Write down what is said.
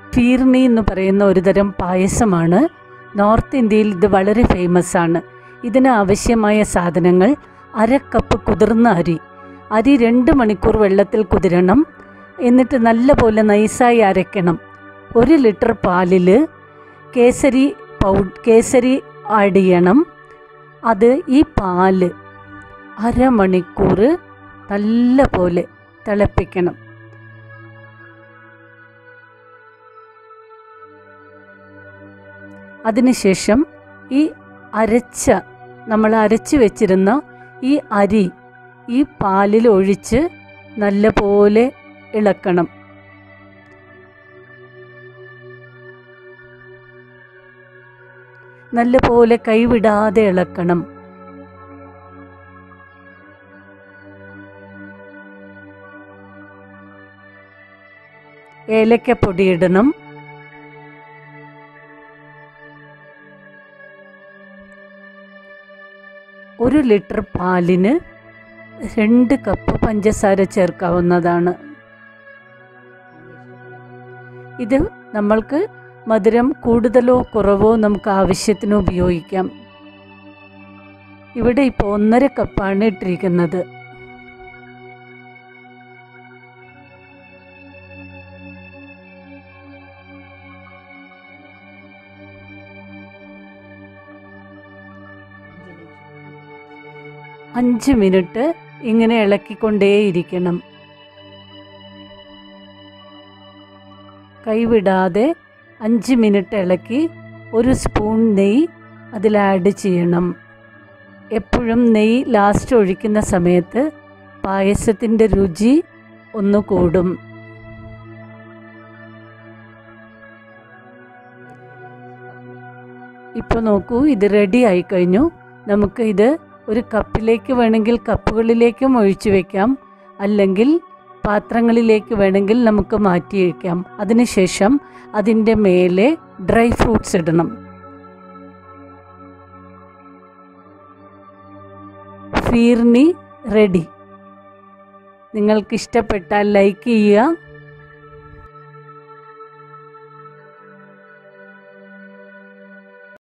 ഫീർണി എന്ന് പറയുന്ന ഒരു തരം പായസമാണ് നോർത്ത് ഇന്ത്യയിൽ ഇത് വളരെ ഫേമസ് ആണ് ഇതിന് ആവശ്യമായ സാധനങ്ങൾ അര കപ്പ് കുതിർന്ന അരി അരി രണ്ട് മണിക്കൂർ വെള്ളത്തിൽ കുതിരണം എന്നിട്ട് നല്ലപോലെ നൈസായി അരയ്ക്കണം ഒരു ലിറ്റർ പാലിൽ കേസരി പൗ കേസരി ആഡ് ചെയ്യണം അത് ഈ പാല് അരമണിക്കൂർ നല്ല പോലെ തിളപ്പിക്കണം അതിനുശേഷം ഈ അരച്ച നമ്മൾ അരച്ച് വെച്ചിരുന്ന ഈ അരി ഈ പാലിൽ ഒഴിച്ച് നല്ലപോലെ ഇളക്കണം നല്ലപോലെ കൈവിടാതെ ഇളക്കണം ഏലക്കപ്പൊടി ഇടണം ഒരു ലിറ്റർ പാലിന് രണ്ട് കപ്പ് പഞ്ചസാര ചേർക്കാവുന്നതാണ് ഇത് നമ്മൾക്ക് മധുരം കൂടുതലോ കുറവോ നമുക്ക് ആവശ്യത്തിന് ഉപയോഗിക്കാം ഇവിടെ ഇപ്പോൾ ഒന്നര കപ്പാണ് ഇട്ടിരിക്കുന്നത് അഞ്ച് മിനിറ്റ് ഇങ്ങനെ ഇളക്കിക്കൊണ്ടേയിരിക്കണം കൈവിടാതെ അഞ്ച് മിനിറ്റ് ഇളക്കി ഒരു സ്പൂൺ നെയ്യ് അതിൽ ആഡ് ചെയ്യണം എപ്പോഴും നെയ്യ് ലാസ്റ്റ് ഒഴിക്കുന്ന സമയത്ത് പായസത്തിൻ്റെ രുചി ഒന്ന് കൂടും ഇപ്പോൾ നോക്കൂ ഇത് റെഡി ആയി കഴിഞ്ഞു നമുക്ക് ഇത് ഒരു കപ്പിലേക്ക് വേണമെങ്കിൽ കപ്പുകളിലേക്കും ഒഴിച്ചു വെക്കാം അല്ലെങ്കിൽ പാത്രങ്ങളിലേക്ക് വേണമെങ്കിൽ നമുക്ക് മാറ്റി വയ്ക്കാം അതിനുശേഷം അതിൻ്റെ മേലെ ഡ്രൈ ഫ്രൂട്ട്സ് ഇടണം ഫീർണി റെഡി നിങ്ങൾക്ക് ഇഷ്ടപ്പെട്ടാൽ ലൈക്ക് ചെയ്യുക